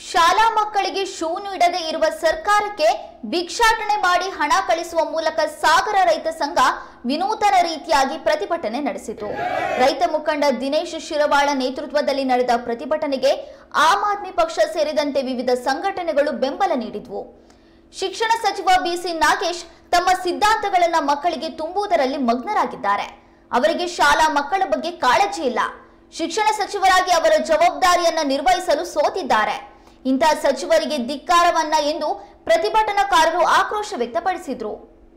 ಶಾಲಾ ಮಕ್ಕಳಿಗೆ ಶೂ ನೀಡದೇ ಇರುವ ಸರ್ಕಾರಕ್ಕೆ ಭಿಕ್ಷಾಟನೆ ಮಾಡಿ ಹಣ ಕಳಿಸುವ ಮೂಲಕ ಸಾಗರ ರೈತ ಸಂಘ ವಿನೂತನ ರೀತಿಯಾಗಿ ಪ್ರತಿಭಟನೆ ನಡೆಸಿತು ರೈತ ಮುಖಂಡ ದಿನೇಶ್ ಶಿರವಾಳ ನೇತೃತ್ವದಲ್ಲಿ ನಡೆದ ಪ್ರತಿಭಟನೆಗೆ ಆಮ್ ಆದ್ಮಿ ಪಕ್ಷ ಸೇರಿದಂತೆ ವಿವಿಧ ಸಂಘಟನೆಗಳು ಬೆಂಬಲ ನೀಡಿದ್ವು ಶಿಕ್ಷಣ ಸಚಿವ ಬಿಸಿ ನಾಗೇಶ್ ತಮ್ಮ ಸಿದ್ಧಾಂತಗಳನ್ನ ಮಕ್ಕಳಿಗೆ ತುಂಬುವುದರಲ್ಲಿ ಮಗ್ನರಾಗಿದ್ದಾರೆ ಅವರಿಗೆ ಶಾಲಾ ಮಕ್ಕಳ ಬಗ್ಗೆ ಕಾಳಜಿ ಇಲ್ಲ ಶಿಕ್ಷಣ ಸಚಿವರಾಗಿ ಅವರ ಜವಾಬ್ದಾರಿಯನ್ನ ನಿರ್ವಹಿಸಲು ಸೋತಿದ್ದಾರೆ ಇಂತಹ ಸಚಿವರಿಗೆ ಧಿಕ್ಕಾರವನ್ನ ಎಂದು ಪ್ರತಿಭಟನಾಕಾರರು ಆಕ್ರೋಶ ವ್ಯಕ್ತಪಡಿಸಿದ್ರು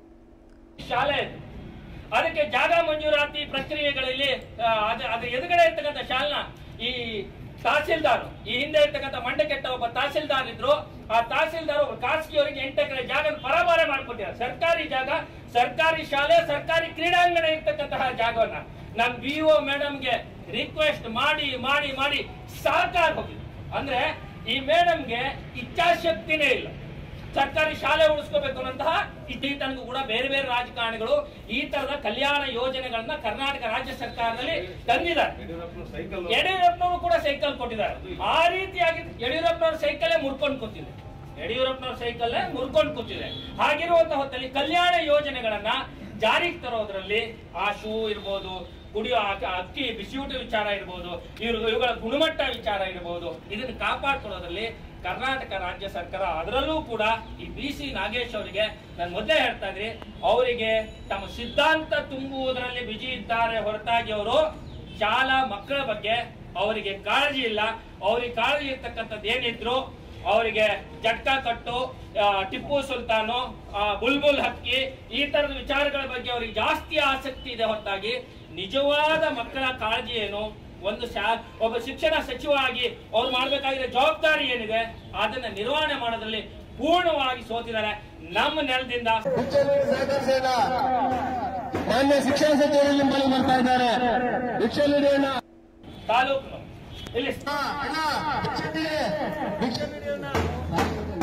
ಶಾಲೆ ಇದು ಅದಕ್ಕೆ ಜಾಗ ಮಂಜೂರಾತಿ ಪ್ರಕ್ರಿಯೆಗಳಲ್ಲಿ ಆ, ಅದ- ಅದ್ರ ಎದುರುಗಡೆ ಇರ್ತಕ್ಕಂಥ ಶಾಲನ ಈ ತಹಸೀಲ್ದಾರ್ ಈ ಹಿಂದೆ ಇರ್ತಕ್ಕಂಥ ಮಂಡಕೆಟ್ಟ ಒಬ್ಬ ತಹಸೀಲ್ದಾರ್ ಇದ್ರು ಆ ತಹಸೀಲ್ದಾರ್ ಒಬ್ಬ ಖಾಸಗಿಯವರಿಗೆ ಎಂಟು ಎಕರೆ ಜಾಗ ಪರಭಾರ ಮಾಡ್ಕೊಟ್ಟಿದ್ದಾರೆ ಸರ್ಕಾರಿ ಜಾಗ ಸರ್ಕಾರಿ ಶಾಲೆ ಸರ್ಕಾರಿ ಕ್ರೀಡಾಂಗಣ ಇರ್ತಕ್ಕಂತಹ ಜಾಗವನ್ನ ನಾನು ಬಿ ಒ ಮೇಡಮ್ಗೆ ರಿಕ್ವೆಸ್ಟ್ ಮಾಡಿ ಮಾಡಿ ಮಾಡಿ ಸಾಕಾರ ಹೋಗಿದೆ ಅಂದ್ರೆ ಈ ಮೇಡಮ್ಗೆ ಇಚ್ಛಾಶಕ್ತಿನೇ ಇಲ್ಲ ಸರ್ಕಾರಿ ಶಾಲೆ ಉಳಿಸ್ಕೋಬೇಕು ಅನ್ನೋಂತಹ ಇತ್ತೀತನಗೂ ಕೂಡ ಬೇರೆ ಬೇರೆ ರಾಜಕಾರಣಿಗಳು ಈ ತರದ ಕಲ್ಯಾಣ ಯೋಜನೆಗಳನ್ನ ಕರ್ನಾಟಕ ರಾಜ್ಯ ಸರ್ಕಾರದಲ್ಲಿ ತಂದಿದ್ದಾರೆ ಯಡಿಯೂರಪ್ಪನವರು ಕೂಡ ಸೈಕಲ್ ಕೊಟ್ಟಿದ್ದಾರೆ ಆ ರೀತಿಯಾಗಿ ಯಡಿಯೂರಪ್ಪನವ್ರ ಸೈಕಲೇ ಮುರ್ಕೊಂಡು ಕೂತಿದೆ ಯಡಿಯೂರಪ್ಪನವ್ರ ಸೈಕಲ್ ಮುರ್ಕೊಂಡು ಕೂತಿದೆ ಹಾಗಿರುವಂತಹ ಹೊತ್ತಲ್ಲಿ ಕಲ್ಯಾಣ ಯೋಜನೆಗಳನ್ನ ಜಾರಿಗೆ ತರೋದ್ರಲ್ಲಿ ಆ ಶೂ ಇರ್ಬೋದು ಕುಡಿಯೋ ಅಕ್ಕಿ- ಅಕ್ಕಿ ಬಿಸಿಯೂಟ ವಿಚಾರ ಇರ್ಬೋದು ಇವ್ರ ಇವುಗಳ ಗುಣಮಟ್ಟ ವಿಚಾರ ಇರ್ಬೋದು ಇದನ್ನ ಕಾಪಾಡ್ಕೊಳ್ಳೋದ್ರಲ್ಲಿ ಕರ್ನಾಟಕ ರಾಜ್ಯ ಸರ್ಕಾರ ಅದರಲ್ಲೂ ಕೂಡ ಈ ಬಿ ಸಿ ನಾಗೇಶ್ ಅವರಿಗೆ ನಾನು ಮೊದಲೇ ಹೇಳ್ತಾ ಇದ್ರಿ ಅವರಿಗೆ ತಮ್ಮ ಸಿದ್ಧಾಂತ ತುಂಬುವುದರಲ್ಲಿ ಬಿಜಿ ಇದ್ದಾರೆ ಹೊರತಾಗಿ ಅವರು ಶಾಲಾ ಮಕ್ಕಳ ಬಗ್ಗೆ ಅವರಿಗೆ ಕಾಳಜಿ ಇಲ್ಲ ಅವರಿಗೆ ಕಾಳಜಿ ಇರ್ತಕ್ಕಂಥದ್ದು ಏನಿದ್ರು ಅವರಿಗೆ ಜಟ್ಕಾ ಕಟ್ಟು ಆ, ಟಿಪ್ಪು ಸುಲ್ತಾನು ಆ, ಬುಲ್ಬುಲ್ ಹಕ್ಕಿ ಈ ತರದ ವಿಚಾರಗಳ ಬಗ್ಗೆ ಅವರಿಗೆ ಜಾಸ್ತಿ ಆಸಕ್ತಿ ಇದೆ ಹೊರತಾಗಿ ನಿಜವಾದ ಮಕ್ಕಳ ಕಾಳಜಿ ಏನು ಒಂದು ಶಾ ಒಬ್ಬ ಶಿಕ್ಷಣ ಸಚಿವ ಆಗಿ ಅವ್ರು ಮಾಡ್ಬೇಕಾಗಿರೋ ಜವಾಬ್ದಾರಿ ಏನಿದೆ ಅದನ್ನ ನಿರ್ವಹಣೆ ಮಾಡೋದ್ರಲ್ಲಿ ಪೂರ್ಣವಾಗಿ ಸೋತಿದ್ದಾರೆ ನಮ್ಮ ನೆಲದಿಂದ ಹುಚ್ಚಲ್ಲಿ ಸಹಕರಿಸಿದ ಮಾನ್ಯ ಶಿಕ್ಷಣ ಸಚಿವರು ನಿಮ್ಮಲ್ಲಿ ಬರ್ತಾ ಇದ್ದಾರೆ ಭಿಕ್ಷೆ ನೀಡಿಯೋಣ ತಾಲೂಕು ಇಲ್ಲಿ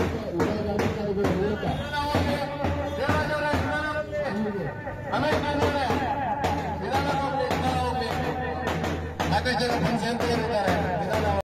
ಆಮೇಲೆ